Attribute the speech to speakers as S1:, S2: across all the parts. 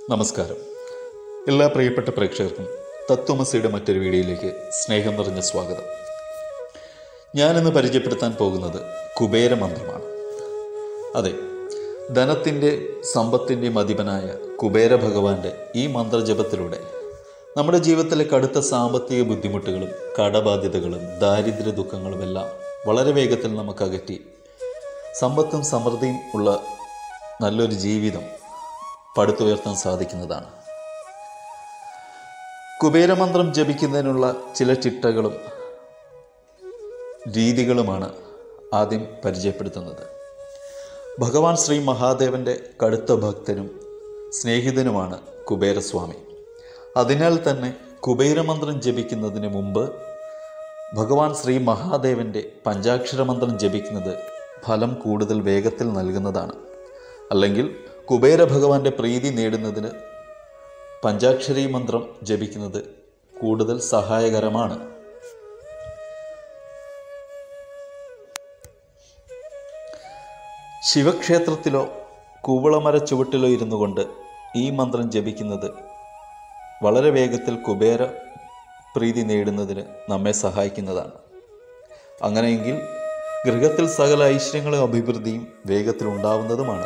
S1: നമസ്കാരം എല്ലാ പ്രിയപ്പെട്ട പ്രേക്ഷകർക്കും തത്വമസിയുടെ മറ്റൊരു വീഡിയോയിലേക്ക് സ്നേഹം നിറഞ്ഞ സ്വാഗതം ഞാനിന്ന് പരിചയപ്പെടുത്താൻ പോകുന്നത് കുബേര മന്ത്രമാണ് അതെ ധനത്തിൻ്റെ സമ്പത്തിൻ്റെയും അധിപനായ കുബേര ഭഗവാന്റെ ഈ മന്ത്രജപത്തിലൂടെ നമ്മുടെ ജീവിതത്തിലെ കടുത്ത സാമ്പത്തിക ബുദ്ധിമുട്ടുകളും കടബാധ്യതകളും ദാരിദ്ര്യ ദുഃഖങ്ങളും എല്ലാം വളരെ വേഗത്തിൽ നമുക്ക് അകറ്റി സമ്പത്തും സമൃദ്ധിയും ഉള്ള നല്ലൊരു ജീവിതം പടുത്തുയർത്താൻ സാധിക്കുന്നതാണ് കുബേരമന്ത്രം ജപിക്കുന്നതിനുള്ള ചില ചിട്ടകളും രീതികളുമാണ് ആദ്യം പരിചയപ്പെടുത്തുന്നത് ഭഗവാൻ ശ്രീ മഹാദേവൻ്റെ കടുത്ത ഭക്തനും സ്നേഹിതനുമാണ് കുബേരസ്വാമി അതിനാൽ തന്നെ കുബേരമന്ത്രം ജപിക്കുന്നതിന് മുമ്പ് ഭഗവാൻ ശ്രീ മഹാദേവൻ്റെ പഞ്ചാക്ഷര മന്ത്രം ജപിക്കുന്നത് ഫലം കൂടുതൽ വേഗത്തിൽ നൽകുന്നതാണ് അല്ലെങ്കിൽ കുബേര ഭഗവാന്റെ പ്രീതി നേടുന്നതിന് പഞ്ചാക്ഷരി മന്ത്രം ജപിക്കുന്നത് കൂടുതൽ സഹായകരമാണ് ശിവക്ഷേത്രത്തിലോ കൂവളമര ചുവട്ടിലോ ഇരുന്നു കൊണ്ട് ഈ മന്ത്രം ജപിക്കുന്നത് വളരെ വേഗത്തിൽ കുബേര പ്രീതി നേടുന്നതിന് നമ്മെ സഹായിക്കുന്നതാണ് അങ്ങനെയെങ്കിൽ ഗൃഹത്തിൽ സകല ഐശ്വര്യങ്ങളും അഭിവൃദ്ധിയും വേഗത്തിൽ ഉണ്ടാവുന്നതുമാണ്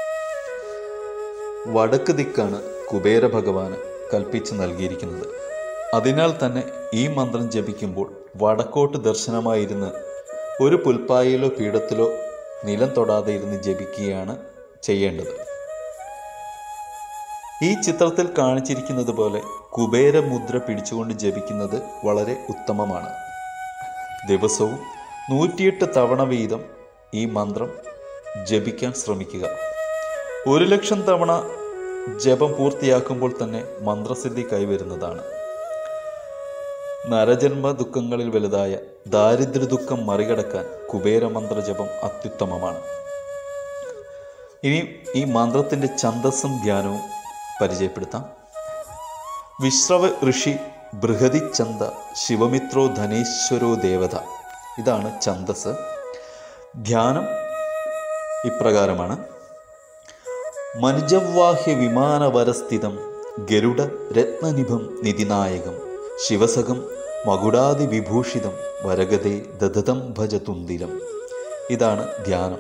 S1: വടക്ക് ദിക്കാണ് കുബേര ഭഗവാന് കൽപ്പിച്ച് നൽകിയിരിക്കുന്നത് അതിനാൽ തന്നെ ഈ മന്ത്രം ജപിക്കുമ്പോൾ വടക്കോട്ട് ദർശനമായിരുന്ന് ഒരു പുൽപ്പായയിലോ പീഠത്തിലോ നിലം തൊടാതെ ഇരുന്ന് ജപിക്കുകയാണ് ചെയ്യേണ്ടത് ഈ ചിത്രത്തിൽ കാണിച്ചിരിക്കുന്നത് പോലെ കുബേര മുദ്ര പിടിച്ചുകൊണ്ട് ജപിക്കുന്നത് വളരെ ഉത്തമമാണ് ദിവസവും നൂറ്റിയെട്ട് തവണ വീതം ഈ മന്ത്രം ജപിക്കാൻ ശ്രമിക്കുക ഒരു ലക്ഷം തവണ ജപം പൂർത്തിയാക്കുമ്പോൾ തന്നെ മന്ത്രസിദ്ധി കൈവരുന്നതാണ് നരജന്മ ദുഃഖങ്ങളിൽ വലുതായ ദാരിദ്ര്യ ദുഃഖം മറികടക്കാൻ കുബേരമന്ത്ര ജപം അത്യുത്തമമാണ് ഇനി ഈ മന്ത്രത്തിൻ്റെ ഛന്ദസ്സും ധ്യാനവും പരിചയപ്പെടുത്താം വിശ്രവ ഋഷി ബൃഹതി ചന്ദ ശിവമിത്രോ ധനേശ്വരോ ദേവത ഇതാണ് ഛന്ദസ് ധ്യാനം ഇപ്രകാരമാണ് മനുജവാഹ്യ വിമാനവരസ്ഥിതം ഗരുഡ രത്നനിഭം നിധിനായകം ശിവസകം മകുടാതി വിഭൂഷിതം വരഗതേ ദദതം ഭജതുന്തിരം ഇതാണ് ധ്യാനം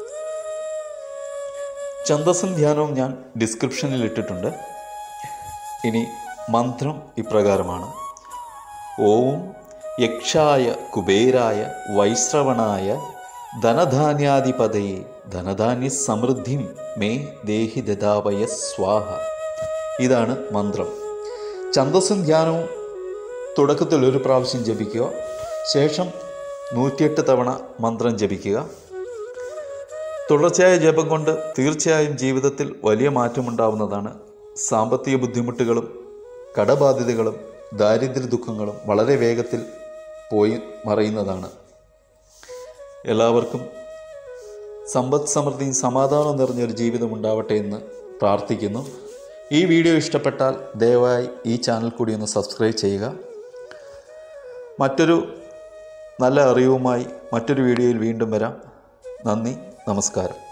S1: ഛന്ദസ്സും ധ്യാനവും ഞാൻ ഡിസ്ക്രിപ്ഷനിൽ ഇട്ടിട്ടുണ്ട് ഇനി മന്ത്രം ഇപ്രകാരമാണ് ഓം യക്ഷായ കുബേരായ വൈശ്രവണായ ധനധാന്യാധിപതയെ ധനധാന്യ സമൃദ്ധിം മേ ദേഹി ദദാവയ സ്വാഹ ഇതാണ് മന്ത്രം ഛന്ദസ്സും ധ്യാനവും തുടക്കത്തിൽ ഒരു പ്രാവശ്യം ജപിക്കുക ശേഷം നൂറ്റിയെട്ട് തവണ മന്ത്രം ജപിക്കുക തുടർച്ചയായ ജപം കൊണ്ട് തീർച്ചയായും ജീവിതത്തിൽ വലിയ മാറ്റമുണ്ടാവുന്നതാണ് സാമ്പത്തിക ബുദ്ധിമുട്ടുകളും കടബാധ്യതകളും ദാരിദ്ര്യ ദുഃഖങ്ങളും വളരെ വേഗത്തിൽ പോയി മറയുന്നതാണ് എല്ലാവർക്കും സമ്പദ് സമൃദ്ധിയും സമാധാനവും നിറഞ്ഞൊരു ജീവിതം ഉണ്ടാവട്ടെ എന്ന് പ്രാർത്ഥിക്കുന്നു ഈ വീഡിയോ ഇഷ്ടപ്പെട്ടാൽ ദയവായി ഈ ചാനൽ കൂടി ഒന്ന് സബ്സ്ക്രൈബ് ചെയ്യുക മറ്റൊരു നല്ല അറിവുമായി മറ്റൊരു വീഡിയോയിൽ വീണ്ടും വരാം നന്ദി നമസ്കാരം